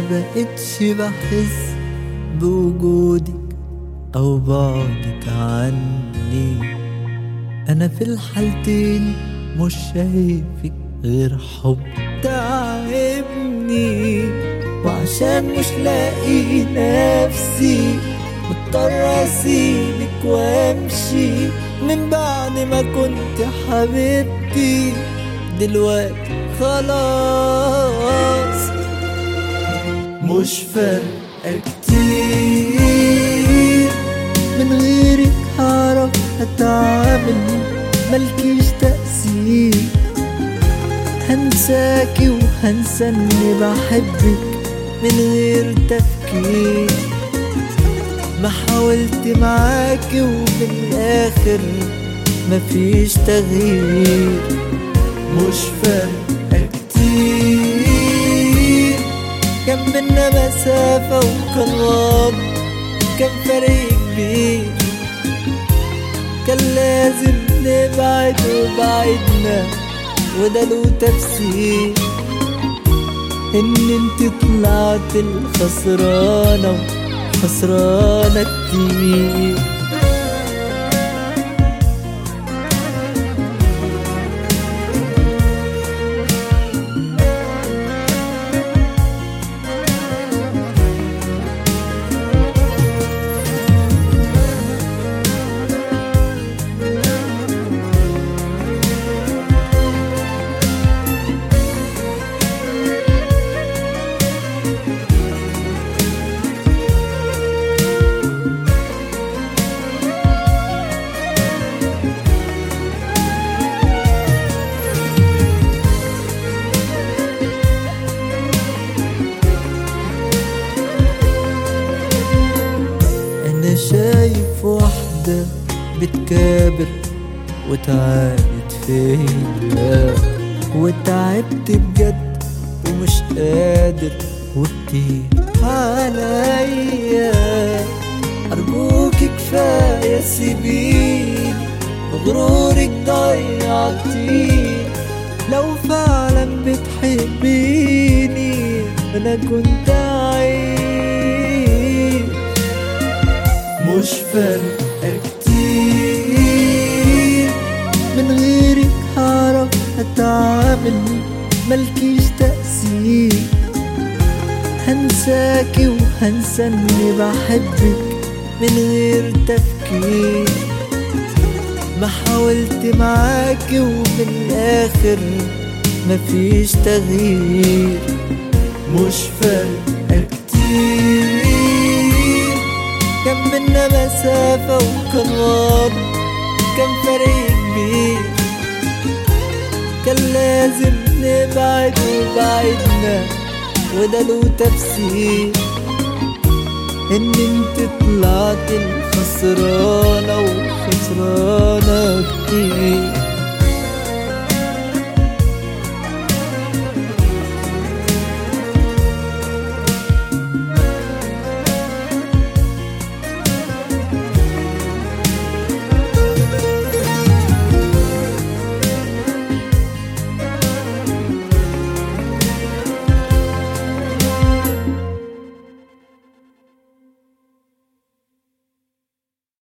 بقتش بحس بوجودك أو بعدك عني أنا في الحالتين مش شايفك غير حب تعبني وعشان مش لاقي نفسي مضطر اسيبك وامشي من بعد ما كنت حبيبتي دلوقتي خلاص مش فارقة كتير من غيرك هعرف اتعامل ملكيش تأثير هنساكي وهنسى اني بحبك من غير تفكير ما حاولت معاكي وفي الاخر مفيش تغيير مش فارقة كتير كان بينا مسافة وكان غاب كان فرق كبير كان لازم نبعد وبعدنا وده له تفسير ان انت طلعت الخسرانة وخسرانة كتير انا شايف واحدة بتكابر وتعبت فيا وتعبت بجد ومش قادر وكتير عليا ارجوك كفاية سيبيني غرورك ضيعتيني لو فعلا بتحبيني انا كنت عايش مش فارقة كتير من غيرك هعرف اتعامل ملكيش تأثير هنساكي وهنسى اني بحبك من غير تفكير ما حاولت معاكي وفي الاخر مفيش تغيير مش فارقة كتير كان بينا مسافة وكان غاب كان فرق كبير كان لازم نبعد وبعدنا وده له تفسير ان انت طلعت الخسرانة وخسرانة كتير